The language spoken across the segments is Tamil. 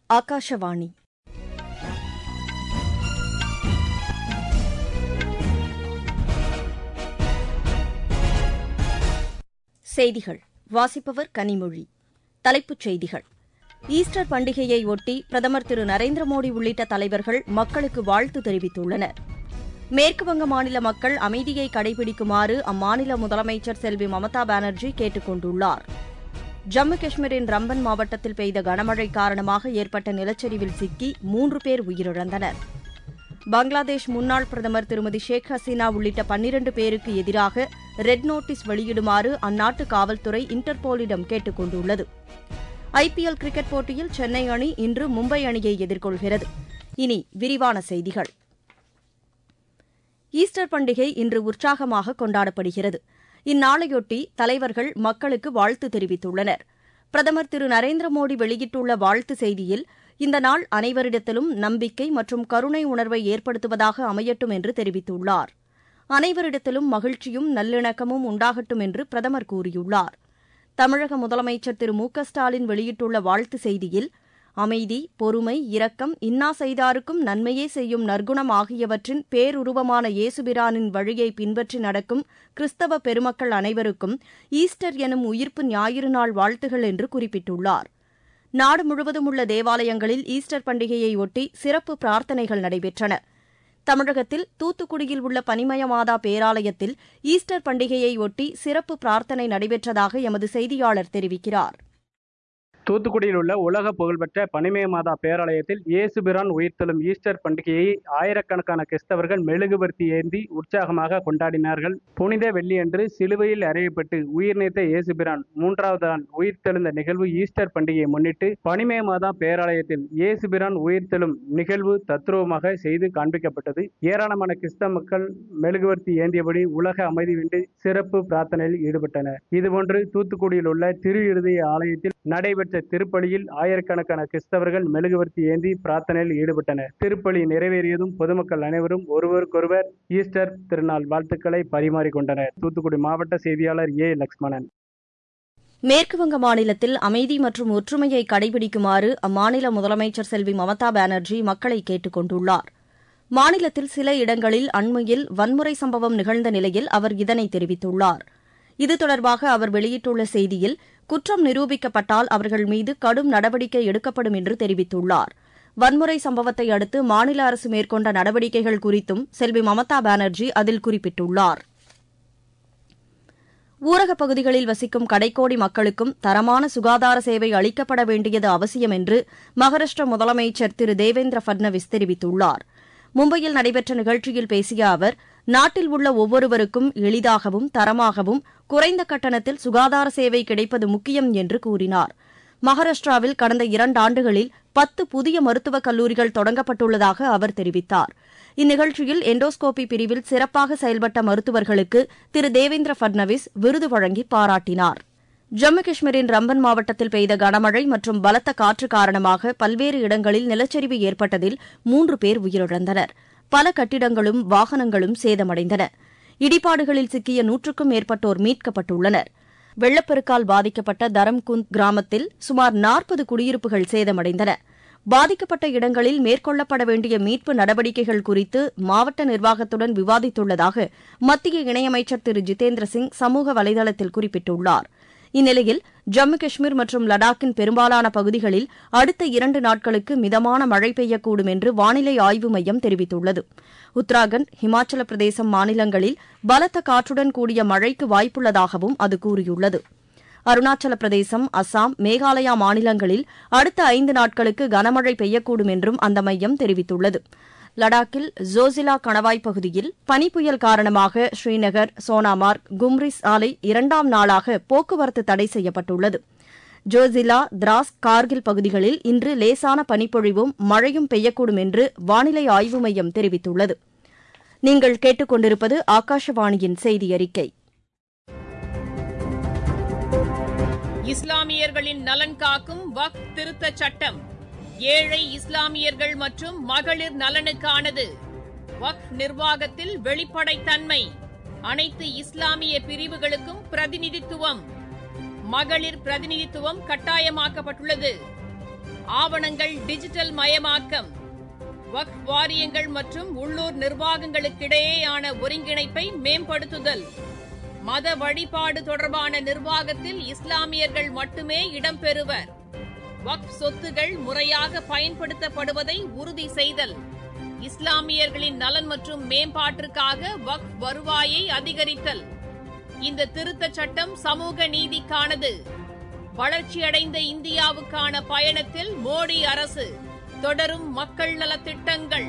ஆகாஷவாணி செய்திகள் வாசிப்பவர் கனிமொழி தலைப்புச் செய்திகள் ஈஸ்டர் பண்டிகையை ஒட்டி பிரதமர் திரு நரேந்திர மோடி உள்ளிட்ட தலைவர்கள் மக்களுக்கு வாழ்த்து தெரிவித்துள்ளனர் மேற்குவங்க மாநில மக்கள் அமைதியை கடைபிடிக்குமாறு அம்மாநில முதலமைச்சர் செல்வி மமதா பானர்ஜி கேட்டுக் கொண்டுள்ளார் ஜம்மு காஷ்மீரின் ரம்பன் மாவட்டத்தில் பெய்த கனமழை காரணமாக ஏற்பட்ட நிலச்சரிவில் சிக்கி மூன்று பேர் உயிரிழந்தனர் பங்களாதேஷ் முன்னாள் பிரதமர் திருமதி ஷேக் ஹசீனா உள்ளிட்ட பன்னிரண்டு பேருக்கு எதிராக ரெட் நோட்டீஸ் வெளியிடுமாறு அந்நாட்டு காவல்துறை இன்டர்போலிடம் கேட்டுக் கொண்டுள்ளது ஐபிஎல் கிரிக்கெட் போட்டியில் சென்னை அணி இன்று மும்பை அணியை எதிர்கொள்கிறது இனி விரிவான செய்திகள் ஈஸ்டர் பண்டிகை இன்று உற்சாகமாக கொண்டாடப்படுகிறது இந்நாளையொட்டி தலைவர்கள் மக்களுக்கு வாழ்த்து தெரிவித்துள்ளனர் பிரதமர் திரு நரேந்திர மோடி வெளியிட்டுள்ள வாழ்த்து செய்தியில் இந்த நாள் அனைவரிடத்திலும் நம்பிக்கை மற்றும் கருணை உணர்வை ஏற்படுத்துவதாக அமையட்டும் என்று தெரிவித்துள்ளார் அனைவரிடத்திலும் மகிழ்ச்சியும் நல்லிணக்கமும் உண்டாகட்டும் என்று பிரதமர் கூறியுள்ளார் தமிழக முதலமைச்சர் திரு மு க ஸ்டாலின் வெளியிட்டுள்ள வாழ்த்து செய்தியில் அமைதி பொறுமை இரக்கம் இன்னா செய்தாருக்கும் நன்மையே செய்யும் நற்குணம் ஆகியவற்றின் பேருருவமான இயேசுபிரானின் வழியை பின்பற்றி நடக்கும் கிறிஸ்தவ பெருமக்கள் அனைவருக்கும் ஈஸ்டர் எனும் உயிர்ப்பு ஞாயிறு நாள் வாழ்த்துகள் என்று குறிப்பிட்டுள்ளார் நாடு முழுவதும் உள்ள தேவாலயங்களில் ஈஸ்டர் பண்டிகையை ஒட்டி சிறப்பு பிரார்த்தனைகள் நடைபெற்றன தமிழகத்தில் தூத்துக்குடியில் உள்ள பனிமய மாதா பேராலயத்தில் ஈஸ்டர் பண்டிகையை ஒட்டி சிறப்பு பிரார்த்தனை நடைபெற்றதாக எமது செய்தியாளர் தெரிவிக்கிறார் தூத்துக்குடியில் உள்ள உலக புகழ்பெற்ற பனிமய மாதா பேராலயத்தில் இயேசுபிரான் உயிர்த்தெழும் ஈஸ்டர் பண்டிகையை ஆயிரக்கணக்கான கிறிஸ்தவர்கள் மெழுகுபர்த்தி ஏந்தி உற்சாகமாக கொண்டாடினார்கள் புனித வெள்ளியன்று சிலுவையில் அறையப்பட்டு உயிர் நீத்த இயேசுபிரான் மூன்றாவது நாள் உயிர்த்தெழுந்த நிகழ்வு ஈஸ்டர் பண்டிகையை முன்னிட்டு பனிமய மாதா பேராலயத்தில் இயேசுபிரான் உயிர்த்தெழும் நிகழ்வு தத்ரூபமாக செய்து காண்பிக்கப்பட்டது ஏராளமான கிறிஸ்தவ மக்கள் மெழுகுவர்த்தி ஏந்தியபடி உலக அமைதி வேண்டி சிறப்பு பிரார்த்தனையில் ஈடுபட்டனர் இதுபோன்று தூத்துக்குடியில் உள்ள திரு இருதய ஆலயத்தில் நடைபெற்ற திருப்பலியில் ஆயிரக்கணக்கான கிறிஸ்தவர்கள் மெழுகுவர்த்தி ஏந்தி பிரார்த்தனையில் ஈடுபட்டனர் திருப்பலி நிறைவேறியதும் பொதுமக்கள் அனைவரும் ஒருவருக்கொருவர் ஈஸ்டர் திருநாள் வாழ்த்துக்களை பரிமாறிக்கொண்டனர் தூத்துக்குடி மாவட்ட செய்தியாளர் ஏ லக்ஷ்மணன் மேற்குவங்க மாநிலத்தில் அமைதி மற்றும் ஒற்றுமையை கடைபிடிக்குமாறு அம்மாநில முதலமைச்சர் செல்வி மமதா பானர்ஜி மக்களை கேட்டுக் கொண்டுள்ளார் மாநிலத்தில் சில இடங்களில் அண்மையில் வன்முறை சம்பவம் நிகழ்ந்த நிலையில் அவர் இதனை தெரிவித்துள்ளார் இது தொடர்பாக அவர் வெளியிட்டுள்ள செய்தியில் குற்றம் நிரூபிக்கப்பட்டால் அவர்கள் மீது கடும் நடவடிக்கை எடுக்கப்படும் என்று தெரிவித்துள்ளார் வன்முறை சம்பவத்தை அடுத்து மாநில அரசு மேற்கொண்ட நடவடிக்கைகள் குறித்தும் செல்வி மமதா பானர்ஜி அதில் குறிப்பிட்டுள்ளார் ஊரகப் பகுதிகளில் வசிக்கும் கடைக்கோடி மக்களுக்கும் தரமான சுகாதார சேவை அளிக்கப்பட வேண்டியது அவசியம் என்று மகாராஷ்டிர முதலமைச்சர் திரு தேவேந்திர பட்னவிஸ் தெரிவித்துள்ளார் மும்பையில் நடைபெற்ற நிகழ்ச்சியில் பேசிய அவர் நாட்டில் உள்ள ஒவ்வொருவருக்கும் எளிதாகவும் தரமாகவும் குறைந்த கட்டணத்தில் சுகாதார சேவை கிடைப்பது முக்கியம் என்று கூறினார் மகாராஷ்டிராவில் கடந்த இரண்டாண்டுகளில் பத்து புதிய மருத்துவக் கல்லூரிகள் தொடங்கப்பட்டுள்ளதாக அவர் தெரிவித்தார் இந்நிகழ்ச்சியில் எண்டோஸ்கோபி பிரிவில் சிறப்பாக செயல்பட்ட மருத்துவர்களுக்கு திரு தேவேந்திர பட்னவிஸ் விருது வழங்கி பாராட்டினார் ஜம்மு காஷ்மீரின் ரம்பன் மாவட்டத்தில் பெய்த கனமழை மற்றும் பலத்த காற்று காரணமாக பல்வேறு இடங்களில் நிலச்சரிவு ஏற்பட்டதில் மூன்று பேர் உயிரிழந்தனர் பல கட்டிடங்களும் வாகனங்களும் சேதமடைந்தன இடிபாடுகளில் சிக்கிய நூற்றுக்கும் மேற்பட்டோர் மீட்கப்பட்டுள்ளனர் வெள்ளப்பெருக்கால் பாதிக்கப்பட்ட தரம்குந்த் கிராமத்தில் சுமார் நாற்பது குடியிருப்புகள் சேதமடைந்தன பாதிக்கப்பட்ட இடங்களில் மேற்கொள்ளப்பட வேண்டிய மீட்பு நடவடிக்கைகள் குறித்து மாவட்ட நிர்வாகத்துடன் விவாதித்துள்ளதாக மத்திய இணையமைச்சர் திரு ஜிதேந்திர சிங் சமூக வலைதளத்தில் குறிப்பிட்டுள்ளார் இந்நிலையில் ஜம்மு காஷ்மீர் மற்றும் லடாக்கின் பெரும்பாலான பகுதிகளில் அடுத்த இரண்டு நாட்களுக்கு மிதமான மழை பெய்யக்கூடும் என்று வானிலை ஆய்வு மையம் தெரிவித்துள்ளது உத்தராகண்ட் ஹிமாச்சல பிரதேசம் மாநிலங்களில் பலத்த காற்றுடன் கூடிய மழைக்கு வாய்ப்புள்ளதாகவும் அது கூறியுள்ளது அருணாச்சல பிரதேசம் அஸ்ஸாம் மேகாலயா மாநிலங்களில் அடுத்த ஐந்து நாட்களுக்கு கனமழை பெய்யக்கூடும் என்றும் அந்த மையம் தெரிவித்துள்ளது லடாக்கில் ஜோசிலா கணவாய் பகுதியில் பனிப்புயல் காரணமாக ஸ்ரீநகர் சோனாமார்க் கும்ரிஸ் சாலை இரண்டாம் நாளாக போக்குவரத்து தடை செய்யப்பட்டுள்ளது ஜோசிலா திராஸ் கார்கில் பகுதிகளில் இன்று லேசான பனிப்பொழிவும் மழையும் பெய்யக்கூடும் என்று வானிலை ஆய்வு மையம் தெரிவித்துள்ளது நீங்கள் கேட்டுக்கொண்டிருப்பது ஆகாஷவாணியின் செய்தி அறிக்கை இஸ்லாமியர்களின் நலன் காக்கும் வக் திருத்த சட்டம் ஏழை இஸ்லாமியர்கள் மற்றும் மகளிர் நலனுக்கானது வக் நிர்வாகத்தில் வெளிப்படைத்தன்மை அனைத்து இஸ்லாமிய பிரிவுகளுக்கும் பிரதிநிதித்துவம் மகளிர் பிரதிநிதித்துவம் கட்டாயமாக்கப்பட்டுள்ளது ஆவணங்கள் டிஜிட்டல் மயமாக்கம் வக்ஃப் வாரியங்கள் மற்றும் உள்ளூர் நிர்வாகங்களுக்கிடையேயான ஒருங்கிணைப்பை மேம்படுத்துதல் மத வழிபாடு தொடர்பான நிர்வாகத்தில் இஸ்லாமியர்கள் மட்டுமே இடம்பெறுவர் வக்ஃப் சொத்துகள் முறையாக பயன்படுத்தப்படுவதை உறுதி செய்தல் இஸ்லாமியர்களின் நலன் மற்றும் மேம்பாட்டிற்காக வக்ஃப் வருவாயை அதிகரித்தல் இந்த திருத்தச் சட்டம் சமூக நீதிக்கானது வளர்ச்சியடைந்த இந்தியாவுக்கான பயணத்தில் மோடி அரசு தொடரும் மக்கள் நலத்திட்டங்கள்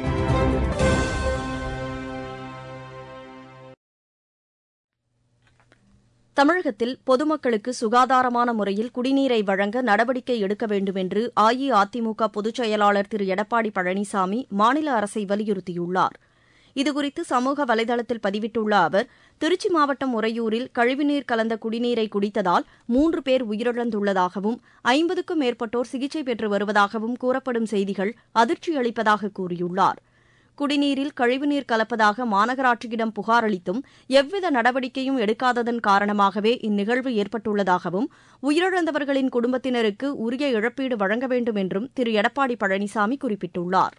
தமிழகத்தில் பொதுமக்களுக்கு சுகாதாரமான முறையில் குடிநீரை வழங்க நடவடிக்கை எடுக்க வேண்டும் என்று அஇஅதிமுக பொதுச் செயலாளர் திரு எடப்பாடி பழனிசாமி மாநில அரசை வலியுறுத்தியுள்ளார் இதுகுறித்து சமூக வலைதளத்தில் பதிவிட்டுள்ள அவர் திருச்சி மாவட்டம் உறையூரில் கழிவுநீர் கலந்த குடிநீரை குடித்ததால் மூன்று பேர் உயிரிழந்துள்ளதாகவும் ஐம்பதுக்கும் மேற்பட்டோர் சிகிச்சை பெற்று வருவதாகவும் கூறப்படும் செய்திகள் அதிர்ச்சியளிப்பதாக கூறியுள்ளார் குடிநீரில் கழிவுநீர் கலப்பதாக மாநகராட்சியிடம் புகார் அளித்தும் எவ்வித நடவடிக்கையும் எடுக்காததன் காரணமாகவே இந்நிகழ்வு ஏற்பட்டுள்ளதாகவும் உயிரிழந்தவர்களின் குடும்பத்தினருக்கு உரிய இழப்பீடு வழங்க வேண்டும் என்றும் திரு எடப்பாடி பழனிசாமி குறிப்பிட்டுள்ளார்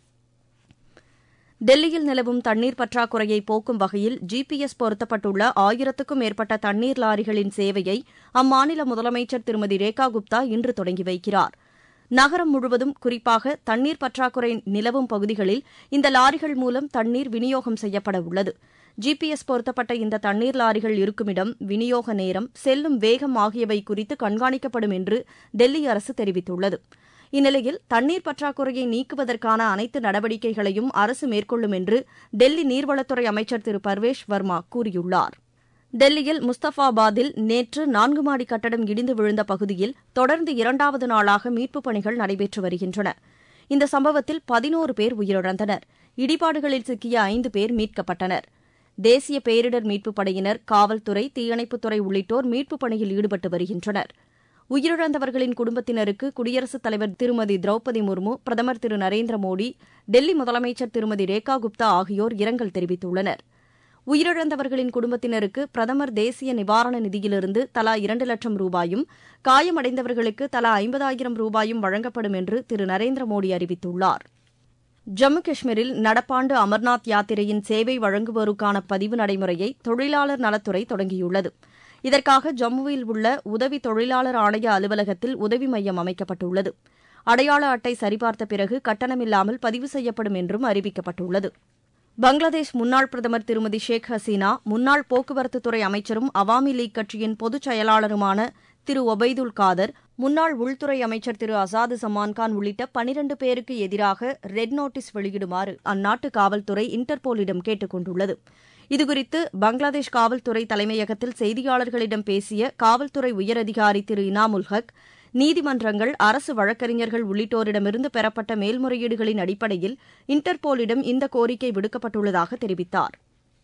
டெல்லியில் நிலவும் தண்ணீர் பற்றாக்குறையை போக்கும் வகையில் ஜிபிஎஸ் பொருத்தப்பட்டுள்ள ஆயிரத்துக்கும் மேற்பட்ட தண்ணீர் லாரிகளின் சேவையை அம்மாநில முதலமைச்சர் திருமதி ரேகா குப்தா இன்று தொடங்கி வைக்கிறார் நகரம் முழுவதும் குறிப்பாக தண்ணீர் பற்றாக்குறை நிலவும் பகுதிகளில் இந்த லாரிகள் மூலம் தண்ணீர் விநியோகம் செய்யப்பட உள்ளது ஜிபிஎஸ் பொருத்தப்பட்ட இந்த தண்ணீர் லாரிகள் இருக்குமிடம் விநியோக நேரம் செல்லும் வேகம் ஆகியவை குறித்து கண்காணிக்கப்படும் என்று டெல்லி அரசு தெரிவித்துள்ளது இந்நிலையில் தண்ணீர் பற்றாக்குறையை நீக்குவதற்கான அனைத்து நடவடிக்கைகளையும் அரசு மேற்கொள்ளும் என்று டெல்லி நீர்வளத்துறை அமைச்சர் திரு பர்வேஷ் வர்மா கூறியுள்ளார் டெல்லியில் முஸ்தபாபாதில் நேற்று நான்கு மாடி கட்டடம் இடிந்து விழுந்த பகுதியில் தொடர்ந்து இரண்டாவது நாளாக மீட்புப் பணிகள் நடைபெற்று வருகின்றன இந்த சம்பவத்தில் பதினோரு பேர் உயிரிழந்தனர் இடிபாடுகளில் சிக்கிய ஐந்து பேர் மீட்கப்பட்டனர் தேசிய பேரிடர் மீட்புப் படையினர் காவல்துறை தீயணைப்புத்துறை உள்ளிட்டோர் மீட்புப் பணியில் ஈடுபட்டு வருகின்றனர் உயிரிழந்தவர்களின் குடும்பத்தினருக்கு குடியரசுத் தலைவர் திருமதி திரௌபதி முர்மு பிரதமர் திரு நரேந்திர மோடி டெல்லி முதலமைச்சர் திருமதி ரேகா குப்தா ஆகியோர் இரங்கல் தெரிவித்துள்ளனா் உயிரிழந்தவர்களின் குடும்பத்தினருக்கு பிரதமர் தேசிய நிவாரண நிதியிலிருந்து தலா இரண்டு லட்சம் ரூபாயும் காயமடைந்தவர்களுக்கு தலா ஐம்பதாயிரம் ரூபாயும் வழங்கப்படும் என்று திரு நரேந்திர மோடி அறிவித்துள்ளார் ஜம்மு காஷ்மீரில் நடப்பாண்டு அமர்நாத் யாத்திரையின் சேவை வழங்குவோருக்கான பதிவு நடைமுறையை தொழிலாளர் நலத்துறை தொடங்கியுள்ளது இதற்காக ஜம்முவில் உள்ள உதவி தொழிலாளர் ஆணைய அலுவலகத்தில் உதவி மையம் அமைக்கப்பட்டுள்ளது அடையாள அட்டை சரிபார்த்த பிறகு கட்டணமில்லாமல் பதிவு செய்யப்படும் என்றும் அறிவிக்கப்பட்டுள்ளது பங்களாதேஷ் முன்னாள் பிரதமர் திருமதி ஷேக் ஹசீனா முன்னாள் போக்குவரத்துத்துறை அமைச்சரும் அவாமி லீக் கட்சியின் பொதுச் செயலாளருமான திரு ஒபைதுல் காதர் முன்னாள் உள்துறை அமைச்சர் திரு அசாது சமான்கான் உள்ளிட்ட பனிரண்டு பேருக்கு எதிராக ரெட் நோட்டீஸ் வெளியிடுமாறு அந்நாட்டு காவல்துறை இன்டர்போலிடம் கேட்டுக் கொண்டுள்ளது இதுகுறித்து பங்களாதேஷ் காவல்துறை தலைமையகத்தில் செய்தியாளர்களிடம் பேசிய காவல்துறை உயரதிகாரி திரு இனாமுல் ஹக் நீதிமன்றங்கள் அரசு வழக்கறிஞர்கள் உள்ளிட்டோரிடமிருந்து பெறப்பட்ட மேல்முறையீடுகளின் அடிப்படையில் இன்டர்போலிடம் இந்த கோரிக்கை விடுக்கப்பட்டுள்ளதாக தெரிவித்தார்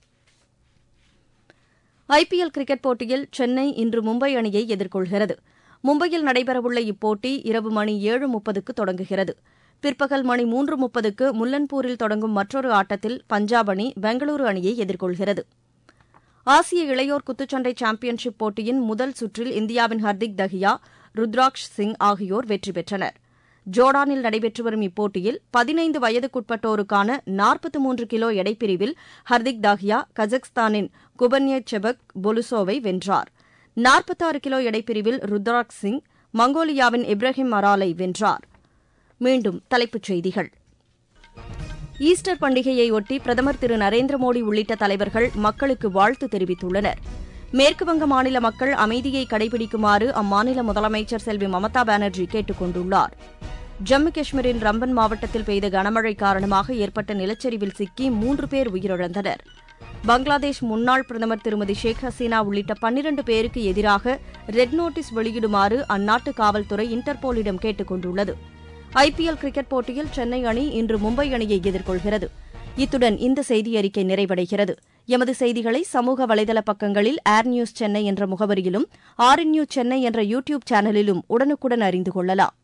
ஐபிஎல் கிரிக்கெட் போட்டியில் சென்னை இன்று மும்பை அணியை எதிர்கொள்கிறது மும்பையில் நடைபெறவுள்ள இப்போட்டி இரவு மணி ஏழு முப்பதுக்கு தொடங்குகிறது பிற்பகல் மணி மூன்று முப்பதுக்கு முல்லன்பூரில் தொடங்கும் மற்றொரு ஆட்டத்தில் பஞ்சாப் அணி பெங்களூரு அணியை எதிர்கொள்கிறது ஆசிய இளையோர் குத்துச்சண்டை சாம்பியன்ஷிப் போட்டியின் முதல் சுற்றில் இந்தியாவின் ஹர்திக் தஹியா ருத்ராக்ஷ் சிங் ஆகியோர் வெற்றி பெற்றனர் ஜோர்டானில் நடைபெற்று வரும் இப்போட்டியில் பதினைந்து வயதுக்குட்பட்டோருக்கான நாற்பத்தி மூன்று கிலோ எடைப்பிரிவில் ஹர்திக் தாஹியா கஜகஸ்தானின் குபன்ய செபக் பொலுசோவை வென்றார் நாற்பத்தாறு கிலோ எடைப்பிரிவில் ருத்ராக்ஷ் சிங் மங்கோலியாவின் இப்ராஹிம் மராலை வென்றார் மீண்டும் தலைப்புச் செய்திகள் ஈஸ்டர் பண்டிகையையொட்டி பிரதமர் திரு நரேந்திர மோடி உள்ளிட்ட தலைவர்கள் மக்களுக்கு வாழ்த்து தெரிவித்துள்ளனர் மேற்குவங்க மாநில மக்கள் அமைதியை கடைபிடிக்குமாறு அம்மாநில முதலமைச்சர் செல்வி மமதா பானர்ஜி கேட்டுக் கொண்டுள்ளார் ஜம்மு காஷ்மீரின் ரம்பன் மாவட்டத்தில் பெய்த கனமழை காரணமாக ஏற்பட்ட நிலச்சரிவில் சிக்கி மூன்று பேர் உயிரிழந்தனர் பங்களாதேஷ் முன்னாள் பிரதமர் திருமதி ஷேக் ஹசீனா உள்ளிட்ட பன்னிரண்டு பேருக்கு எதிராக ரெட் நோட்டீஸ் வெளியிடுமாறு அந்நாட்டு காவல்துறை இன்டர்போலிடம் கேட்டுக் கொண்டுள்ளது ஐபிஎல் கிரிக்கெட் போட்டியில் சென்னை அணி இன்று மும்பை அணியை எதிர்கொள்கிறது இத்துடன் இந்த செய்தியறிக்கை நிறைவடைகிறது எமது செய்திகளை சமூக வலைதள பக்கங்களில் ஏர் நியூஸ் சென்னை என்ற முகவரியிலும் ஆர் நியூஸ் சென்னை என்ற யூ டியூப் சேனலிலும் உடனுக்குடன் அறிந்து கொள்ளலாம்